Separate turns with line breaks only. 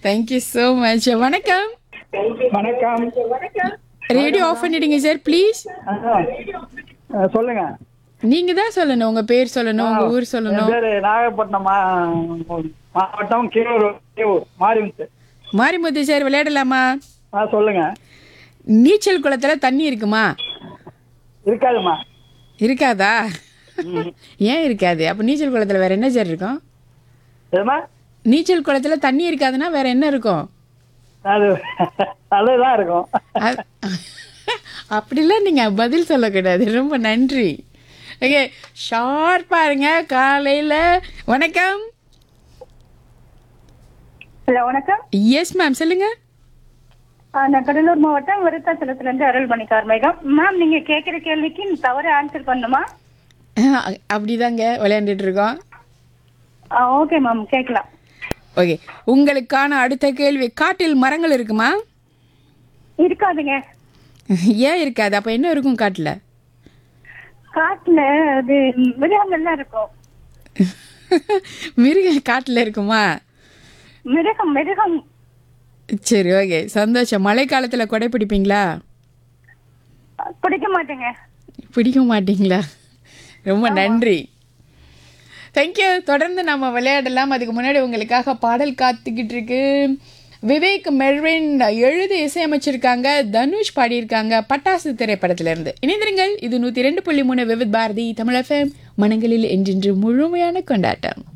thank you so much வணக்கம்
வணக்கம்
radio off பண்ணிடுங்க சார் ப்ளீஸ்
ஆ, ஆ, சொல்லுங்க
நீங்க தான் சொல்லணும் உங்க பேர் சொல்லணும் உங்க ஊர்
என்
சொல்லணும்
பேரு நாகப்பட்டினம் மா- மாவட்டம் கீழூர் கீழூர் மாறிமுத்து
மாரிமுத்து சார் விளையாடலாமா
ஆ சொல்லுங்க
நீச்சல் குளத்துல தண்ணி இருக்குமா
இருக்காதுமா
இருக்காதா ஏன் இருக்காது அப்ப நீச்சல் குளத்துல வேற என்ன சார் இருக்கும்
எதுமா
நீச்சல் குளத்துல தண்ணி இருக்காதுன்னா வேற என்ன இருக்கும்
அது அதுதான் இருக்கும்
அது- அப்படிலாம் நீங்க பதில் சொல்லக்கூடாது ரொம்ப நன்றி ஓகே ஷார்ப்பா இருங்க காலையில வணக்கம்
ஹலோ வணக்கம்
எஸ் மேம் சொல்லுங்க
ஆ, நான் கடலூர் மாவட்டம் விருத்தாச்சலத்துல இருந்து அருள்மணி கார்மேகம் மேம் நீங்க கேக்குற கேள்விக்கு தவறு ஆன்சர் பண்ணுமா
அஹ், அப்படிதாங்க விளையாண்டுட்டு இருக்கோம்
ஓகே மேம் கேட்கலாம்
ஓகே உங்களுக்கான அடுத்த கேள்வி காட்டில் மரங்கள் இருக்குமா
இருக்காதுங்க
ஏன் இருக்காது அப்ப என்ன இருக்கும் காட்டுல
காட்டுல அது மிருகங்கள்லாம் இருக்கும்
மிருகம் காட்டுல இருக்குமா
மிருகம் மிருகம்
சரி ஓகே சந்தோஷம் மழை காலத்துல கொடை பிடிப்பீங்களா
பிடிக்க மாட்டேங்க
பிடிக்க மாட்டீங்களா ரொம்ப நன்றி தேங்க்யூ தொடர்ந்து நம்ம விளையாடலாம் அதுக்கு முன்னாடி உங்களுக்காக பாடல் காத்துக்கிட்டு இருக்கு விவேக் மெர்வின் எழுதி இசையமைச்சிருக்காங்க தனுஷ் பாடியிருக்காங்க பட்டாசு திரைப்படத்துல இருந்து இணைந்திருங்கள் இது நூத்தி ரெண்டு புள்ளி மூணு விவித் பாரதி தமிழ் எஃப்எம் மனங்களில் என்றென்று முழுமையான கொண்டாட்டம்